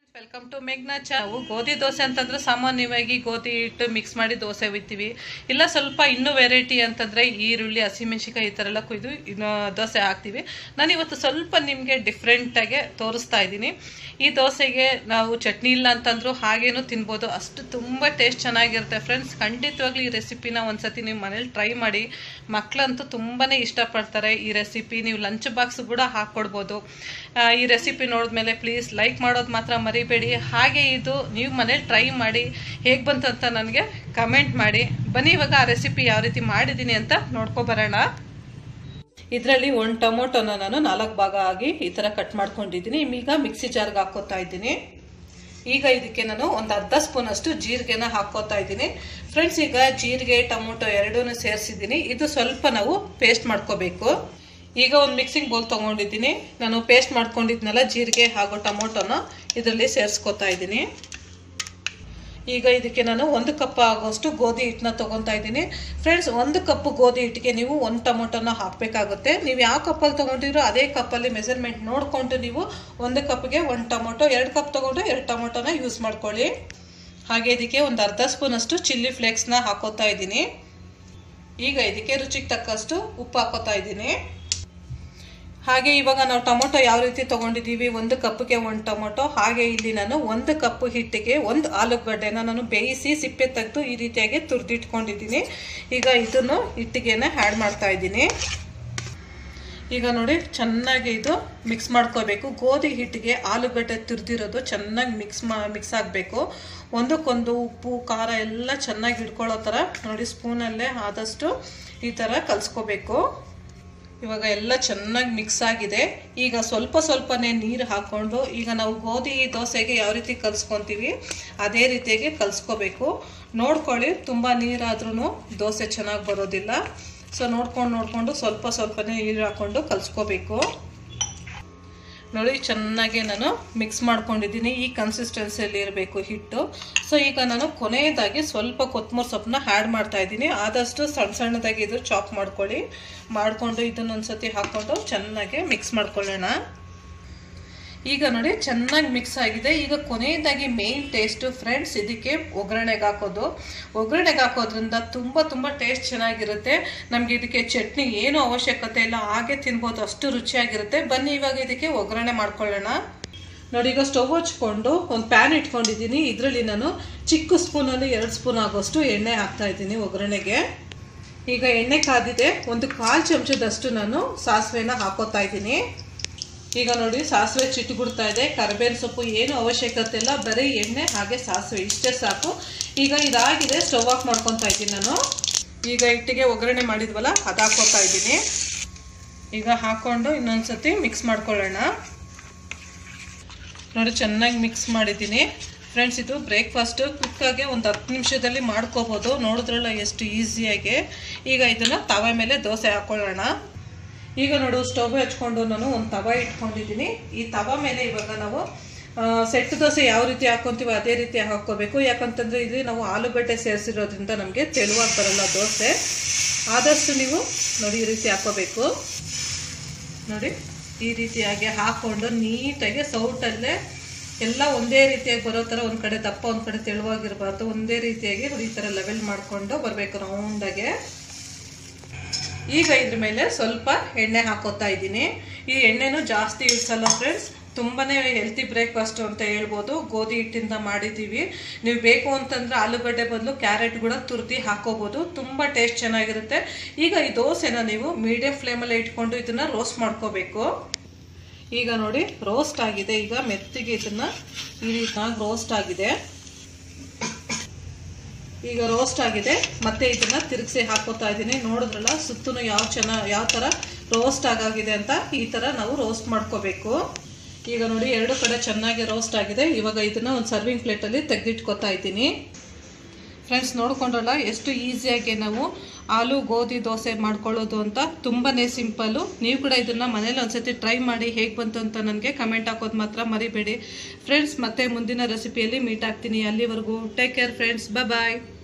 welcome to ಮೇಘ್ನಾ ಚಾ ನಾವು ಗೋಧಿ ದೋಸೆ ಅಂತಂದ್ರೆ ಸಾಮಾನ್ಯವಾಗಿ ಗೋಧಿ ಹಿಟ್ಟು ಮಿಕ್ಸ್ ಮಾಡಿ ದೋಸೆ ಒಯ್ತೀವಿ ಇಲ್ಲ ಸ್ವಲ್ಪ ಇನ್ನೂ ವೆರೈಟಿ ಅಂತಂದ್ರೆ ಈರುಳ್ಳಿ ಹಸಿಮೆಣಸಿಕಾಯಿ ಈ ಥರ ಎಲ್ಲ ಕೊಯ್ದು ಇನ್ನು ದೋಸೆ ಹಾಕ್ತೀವಿ ನಾನು ಇವತ್ತು ಸ್ವಲ್ಪ ನಿಮಗೆ ಡಿಫ್ರೆಂಟಾಗೆ ತೋರಿಸ್ತಾ ಇದ್ದೀನಿ ಈ ದೋಸೆಗೆ ನಾವು ಚಟ್ನಿ ಇಲ್ಲ ಅಂತಂದ್ರೂ ಹಾಗೇನೂ ತಿನ್ಬೋದು ಅಷ್ಟು ತುಂಬ ಟೇಸ್ಟ್ ಚೆನ್ನಾಗಿರುತ್ತೆ ಫ್ರೆಂಡ್ಸ್ ಖಂಡಿತವಾಗ್ಲೂ ಈ ರೆಸಿಪಿನ ಒಂದ್ಸತಿ ನೀವು ಮನೇಲಿ ಟ್ರೈ ಮಾಡಿ ಮಕ್ಕಳಂತೂ ತುಂಬಾ ಇಷ್ಟಪಡ್ತಾರೆ ಈ ರೆಸಿಪಿ ನೀವು ಲಂಚ್ ಬಾಕ್ಸ್ ಕೂಡ ಹಾಕ್ಕೊಡ್ಬೋದು ಆ, ಈ ರೆಸಿಪಿ ನೋಡಿದ್ಮೇಲೆ ಪ್ಲೀಸ್ ಲೈಕ್ ಮಾಡೋದು ಮಾತ್ರ ಮರಿಬೇಡಿ ಹಾಗೆ ಇದು ನೀವು ಮನೇಲಿ ಟ್ರೈ ಮಾಡಿ ಹೇಗೆ ಬಂತು ಅಂತ ನನಗೆ ಕಮೆಂಟ್ ಮಾಡಿ ಬನ್ನಿ ಇವಾಗ ಆ ರೆಸಿಪಿ ಯಾವ ರೀತಿ ಮಾಡಿದ್ದೀನಿ ಅಂತ ನೋಡ್ಕೊಬರೋಣ ಇದರಲ್ಲಿ ಒಂದು ಟೊಮೊಟೊನ ನಾನು ನಾಲ್ಕು ಭಾಗ ಆಗಿ ಈ ಥರ ಕಟ್ ಮಾಡ್ಕೊಂಡಿದ್ದೀನಿ ಈಗ ಮಿಕ್ಸಿ ಜಾರ್ಗೆ ಹಾಕೋತಾ ಇದ್ದೀನಿ ಈಗ ಇದಕ್ಕೆ ನಾನು ಒಂದು ಅರ್ಧ ಸ್ಪೂನ್ ಅಷ್ಟು ಜೀರಿಗೆನ ಹಾಕೋತಾ ಇದ್ದೀನಿ ಫ್ರೆಂಡ್ಸ್ ಈಗ ಜೀರಿಗೆ ಟೊಮೊಟೊ ಎರಡೂ ಸೇರಿಸಿದ್ದೀನಿ ಇದು ಸ್ವಲ್ಪ ನಾವು ಪೇಸ್ಟ್ ಮಾಡ್ಕೋಬೇಕು ಈಗ ಒಂದು ಮಿಕ್ಸಿಂಗ್ ಬೌಲ್ ತೊಗೊಂಡಿದ್ದೀನಿ ನಾನು ಪೇಸ್ಟ್ ಮಾಡ್ಕೊಂಡಿದ್ನಲ್ಲ ಜೀರಿಗೆ ಹಾಗೂ ಟೊಮೊಟೊನ ಇದರಲ್ಲಿ ಸೇರಿಸ್ಕೊತಾ ಇದ್ದೀನಿ ಈಗ ಇದಕ್ಕೆ ನಾನು ಒಂದು ಕಪ್ ಆಗೋಷ್ಟು ಗೋಧಿ ಹಿಟ್ಟನ್ನ ತೊಗೊತಾ ಇದ್ದೀನಿ ಫ್ರೆಂಡ್ಸ್ ಒಂದು ಕಪ್ ಗೋಧಿ ಹಿಟ್ಟಿಗೆ ನೀವು ಒಂದು ಟೊಮೊಟೊನ ಹಾಕಬೇಕಾಗುತ್ತೆ ನೀವು ಯಾವ ಕಪ್ಪಲ್ಲಿ ತೊಗೊಂಡಿರೋ ಅದೇ ಕಪ್ಪಲ್ಲಿ ಮೆಜರ್ಮೆಂಟ್ ನೋಡಿಕೊಂಡು ನೀವು ಒಂದು ಕಪ್ಗೆ ಒಂದು ಟೊಮೊಟೊ ಎರಡು ಕಪ್ ತೊಗೊಂಡು ಎರಡು ಟೊಮೊಟೊನ ಯೂಸ್ ಮಾಡ್ಕೊಳ್ಳಿ ಹಾಗೆ ಇದಕ್ಕೆ ಒಂದು ಅರ್ಧ ಸ್ಪೂನ್ ಅಷ್ಟು ಚಿಲ್ಲಿ ಫ್ಲೇಕ್ಸ್ನ ಹಾಕೋತಾ ಇದ್ದೀನಿ ಈಗ ಇದಕ್ಕೆ ರುಚಿಗೆ ತಕ್ಕಷ್ಟು ಉಪ್ಪು ಹಾಕೋತಾ ಇದ್ದೀನಿ ಹಾಗೆ ಇವಾಗ ನಾವು ಟೊಮೊಟೊ ಯಾವ ರೀತಿ ತೊಗೊಂಡಿದ್ದೀವಿ ಒಂದು ಕಪ್ಗೆ ಒಂದು ಟೊಮೊಟೊ ಹಾಗೆ ಇಲ್ಲಿ ನಾನು ಒಂದು ಕಪ್ ಹಿಟ್ಟಿಗೆ ಒಂದು ಆಲೂಗಡ್ಡೆನ ನಾನು ಬೇಯಿಸಿ ಸಿಪ್ಪೆ ತೆಗೆದು ಈ ರೀತಿಯಾಗಿ ತುರಿದಿಟ್ಕೊಂಡಿದ್ದೀನಿ ಈಗ ಇದನ್ನು ಹಿಟ್ಟಿಗೆನ ಆ್ಯಡ್ ಮಾಡ್ತಾ ಇದ್ದೀನಿ ಈಗ ನೋಡಿ ಚೆನ್ನಾಗಿ ಇದು ಮಿಕ್ಸ್ ಮಾಡ್ಕೋಬೇಕು ಗೋಧಿ ಹಿಟ್ಟಿಗೆ ಆಲೂಗಡ್ಡೆ ತುರಿದಿರೋದು ಚೆನ್ನಾಗಿ ಮಿಕ್ಸ್ ಮಾ ಮಿಕ್ಸ್ ಆಗಬೇಕು ಒಂದಕ್ಕೊಂದು ಉಪ್ಪು ಖಾರ ಎಲ್ಲ ಚೆನ್ನಾಗಿ ಹಿಡ್ಕೊಳ್ಳೋ ಥರ ನೋಡಿ ಸ್ಪೂನಲ್ಲೇ ಆದಷ್ಟು ಈ ಥರ ಕಲಿಸ್ಕೋಬೇಕು ಇವಾಗ ಎಲ್ಲ ಚೆನ್ನಾಗಿ ಮಿಕ್ಸ್ ಆಗಿದೆ ಈಗ ಸ್ವಲ್ಪ ಸ್ವಲ್ಪನೇ ನೀರು ಹಾಕ್ಕೊಂಡು ಈಗ ನಾವು ಗೋಧಿ ದೋಸೆಗೆ ಯಾವ ರೀತಿ ಕಲಿಸ್ಕೊತೀವಿ ಅದೇ ರೀತಿಯಾಗಿ ಕಲಿಸ್ಕೋಬೇಕು ನೋಡ್ಕೊಳ್ಳಿ ತುಂಬ ನೀರಾದ್ರೂ ದೋಸೆ ಚೆನ್ನಾಗಿ ಬರೋದಿಲ್ಲ ಸೊ ನೋಡ್ಕೊಂಡು ನೋಡಿಕೊಂಡು ಸ್ವಲ್ಪ ಸ್ವಲ್ಪನೇ ನೀರು ಹಾಕ್ಕೊಂಡು ಕಲಿಸ್ಕೋಬೇಕು ನೋಡಿ ಚೆನ್ನಾಗಿ ನಾನು ಮಿಕ್ಸ್ ಮಾಡ್ಕೊಂಡಿದ್ದೀನಿ ಈ ಕನ್ಸಿಸ್ಟೆನ್ಸಿಯಲ್ಲಿ ಇರಬೇಕು ಹಿಟ್ಟು ಸೊ ಈಗ ನಾನು ಕೊನೆಯದಾಗಿ ಸ್ವಲ್ಪ ಕೊತ್ತಂಬರಿ ಸೊಪ್ಪನ್ನ ಆ್ಯಡ್ ಮಾಡ್ತಾ ಇದ್ದೀನಿ ಆದಷ್ಟು ಸಣ್ಣ ಸಣ್ಣದಾಗಿ ಇದು ಚಾಪ್ ಮಾಡ್ಕೊಳ್ಳಿ ಮಾಡಿಕೊಂಡು ಇದನ್ನೊಂದ್ಸತಿ ಹಾಕ್ಕೊಂಡು ಚೆನ್ನಾಗಿ ಮಿಕ್ಸ್ ಮಾಡ್ಕೊಳ್ಳೋಣ ಈಗ ನೋಡಿ ಚೆನ್ನಾಗಿ ಮಿಕ್ಸ್ ಆಗಿದೆ ಈಗ ಕೊನೆಯದಾಗಿ ಮೇನ್ ಟೇಸ್ಟು ಫ್ರೆಂಡ್ಸ್ ಇದಕ್ಕೆ ಒಗ್ಗರಣೆಗೆ ಹಾಕೋದು ಒಗ್ಗರಣೆಗೆ ಹಾಕೋದ್ರಿಂದ ತುಂಬ ತುಂಬ ಟೇಸ್ಟ್ ಚೆನ್ನಾಗಿರುತ್ತೆ ನಮಗೆ ಇದಕ್ಕೆ ಚಟ್ನಿ ಏನೂ ಅವಶ್ಯಕತೆ ಇಲ್ಲ ಹಾಗೆ ತಿನ್ಬೋದು ಅಷ್ಟು ರುಚಿಯಾಗಿರುತ್ತೆ ಬನ್ನಿ ಇವಾಗ ಇದಕ್ಕೆ ಒಗ್ಗರಣೆ ಮಾಡ್ಕೊಳ್ಳೋಣ ನೋಡಿ ಈಗ ಸ್ಟವ್ ಹಚ್ಕೊಂಡು ಒಂದು ಪ್ಯಾನ್ ಇಟ್ಕೊಂಡಿದ್ದೀನಿ ಇದರಲ್ಲಿ ನಾನು ಚಿಕ್ಕ ಸ್ಪೂನಲ್ಲಿ ಎರಡು ಸ್ಪೂನ್ ಆಗೋಷ್ಟು ಎಣ್ಣೆ ಹಾಕ್ತಾ ಇದ್ದೀನಿ ಒಗ್ಗರಣೆಗೆ ಈಗ ಎಣ್ಣೆ ಕಾದಿದೆ ಒಂದು ಕಾಲು ಚಮಚದಷ್ಟು ನಾನು ಸಾಸಿವೆನ ಹಾಕೋತಾ ಇದ್ದೀನಿ ಈಗ ನೋಡಿ ಸಾಸಿವೆ ಚಿಟ್ಟುಬಿಡ್ತಾ ಇದೆ ಕರಿಬೇವಿನ ಸೊಪ್ಪು ಏನು ಅವಶ್ಯಕತೆ ಇಲ್ಲ ಬರೀ ಎಣ್ಣೆ ಹಾಗೆ ಸಾಸಿವೆ ಇಷ್ಟೇ ಸಾಕು ಈಗ ಇದಾಗಿದೆ ಸ್ಟವ್ ಆಫ್ ಮಾಡ್ಕೊತಾ ಇದ್ದೀನಿ ನಾನು ಈಗ ಹಿಟ್ಟಿಗೆ ಒಗ್ಗರಣೆ ಮಾಡಿದ್ವಲ್ಲ ಅದು ಹಾಕೋತಾ ಇದ್ದೀನಿ ಈಗ ಹಾಕ್ಕೊಂಡು ಇನ್ನೊಂದ್ಸತಿ ಮಿಕ್ಸ್ ಮಾಡ್ಕೊಳ್ಳೋಣ ನೋಡಿ ಚೆನ್ನಾಗಿ ಮಿಕ್ಸ್ ಮಾಡಿದ್ದೀನಿ ಫ್ರೆಂಡ್ಸ್ ಇದು ಬ್ರೇಕ್ಫಾಸ್ಟು ಕ್ವಿಕ್ಕಾಗಿ ಒಂದು ಹತ್ತು ನಿಮಿಷದಲ್ಲಿ ಮಾಡ್ಕೋಬೋದು ನೋಡಿದ್ರಲ್ಲ ಎಷ್ಟು ಈಸಿಯಾಗಿ ಈಗ ಇದನ್ನು ತವೆ ಮೇಲೆ ದೋಸೆ ಹಾಕ್ಕೊಳ್ಳೋಣ ಈಗ ನೋಡು ಸ್ಟವ್ ಹಚ್ಕೊಂಡು ನಾನು ಒಂದು ತವ ಇಟ್ಕೊಂಡಿದ್ದೀನಿ ಈ ತವ ಮೇಲೆ ಇವಾಗ ನಾವು ಸೆಟ್ ದೋಸೆ ಯಾವ ರೀತಿ ಹಾಕ್ಕೊಂತೀವೋ ಅದೇ ರೀತಿ ಹಾಕ್ಕೋಬೇಕು ಯಾಕಂತಂದರೆ ಇದು ನಾವು ಆಲೂಗಡ್ಡೆ ಸೇರಿಸಿರೋದ್ರಿಂದ ನಮಗೆ ತೆಳುವಾಗಿ ಬರಲ್ಲ ದೋಸೆ ಆದಷ್ಟು ನೀವು ನೋಡಿ ಈ ರೀತಿ ಹಾಕ್ಕೋಬೇಕು ನೋಡಿ ಈ ರೀತಿಯಾಗಿ ಹಾಕ್ಕೊಂಡು ನೀಟಾಗಿ ಸೌಟಲ್ಲೇ ಎಲ್ಲ ಒಂದೇ ರೀತಿಯಾಗಿ ಬರೋ ಥರ ಒಂದು ಕಡೆ ದಪ್ಪ ಒಂದು ಕಡೆ ತೆಳುವಾಗಿರಬಾರ್ದು ಒಂದೇ ರೀತಿಯಾಗಿ ನೋಡಿ ಈ ಥರ ಲೆವೆಲ್ ಮಾಡಿಕೊಂಡು ಬರಬೇಕು ರೌಂಡಾಗೆ ಈಗ ಇದ್ರ ಮೇಲೆ ಸ್ವಲ್ಪ ಎಣ್ಣೆ ಹಾಕೋತಾ ಇದ್ದೀನಿ ಈ ಎಣ್ಣೆನೂ ಜಾಸ್ತಿ ಇಳಿಸಲ್ಲ ಫ್ರೆಂಡ್ಸ್ ತುಂಬಾ ಹೆಲ್ತಿ ಬ್ರೇಕ್ಫಾಸ್ಟ್ ಅಂತ ಹೇಳ್ಬೋದು ಗೋಧಿ ಹಿಟ್ಟಿಂದ ಮಾಡಿದ್ದೀವಿ ನೀವು ಬೇಕು ಅಂತಂದ್ರೆ ಆಲೂಗಡ್ಡೆ ಬದಲು ಕ್ಯಾರೆಟ್ ಕೂಡ ತುರ್ದಿ ಹಾಕೋಬೋದು ತುಂಬ ಟೇಸ್ಟ್ ಚೆನ್ನಾಗಿರುತ್ತೆ ಈಗ ಈ ದೋಸೆನ ನೀವು ಮೀಡಿಯಂ ಫ್ಲೇಮಲ್ಲಿ ಇಟ್ಕೊಂಡು ಇದನ್ನು ರೋಸ್ಟ್ ಮಾಡ್ಕೋಬೇಕು ಈಗ ನೋಡಿ ರೋಸ್ಟ್ ಆಗಿದೆ ಈಗ ಮೆತ್ತಿಗೆ ಇದನ್ನು ಈ ರೀತಿಯಾಗಿ ರೋಸ್ಟ್ ಆಗಿದೆ ಈಗ ರೋಸ್ಟ್ ಆಗಿದೆ ಮತ್ತೆ ಇದನ್ನ ತಿರುಗಿಸಿ ಹಾಕೋತಾ ಇದ್ದೀನಿ ನೋಡಿದ್ರಲ್ಲ ಸುತ್ತಲೂ ಯಾವ ಚೆನ್ನಾಗಿ ಯಾವ ಥರ ರೋಸ್ಟ್ ಆಗಾಗಿದೆ ಅಂತ ಈ ಥರ ನಾವು ರೋಸ್ಟ್ ಮಾಡ್ಕೋಬೇಕು ಈಗ ನೋಡಿ ಎರಡು ಕಡೆ ಚೆನ್ನಾಗಿ ರೋಸ್ಟ್ ಆಗಿದೆ ಇವಾಗ ಇದನ್ನು ಒಂದು ಸರ್ವಿಂಗ್ ಪ್ಲೇಟಲ್ಲಿ ತೆಗೆದಿಟ್ಕೋತಾ ಇದ್ದೀನಿ ಫ್ರೆಂಡ್ಸ್ ನೋಡ್ಕೊಂಡ್ರಲ್ಲ ಎಷ್ಟು ಈಸಿಯಾಗಿ ನಾವು ಆಲೂ ಗೋಧಿ ದೋಸೆ ಮಾಡ್ಕೊಳ್ಳೋದು ಅಂತ ತುಂಬಾ ಸಿಂಪಲ್ಲು ನೀವು ಕೂಡ ಇದನ್ನು ಮನೇಲಿ ಒಂದ್ಸತಿ ಟ್ರೈ ಮಾಡಿ ಹೇಗೆ ಬಂತು ಅಂತ ನನಗೆ ಕಮೆಂಟ್ ಹಾಕೋದು ಮಾತ್ರ ಮರಿಬೇಡಿ ಫ್ರೆಂಡ್ಸ್ ಮತ್ತೆ ಮುಂದಿನ ರೆಸಿಪಿಯಲ್ಲಿ ಮೀಟ್ ಆಗ್ತೀನಿ ಅಲ್ಲಿವರೆಗೂ ಟೇಕ್ ಕೇರ್ ಫ್ರೆಂಡ್ಸ್ ಬಾಯ್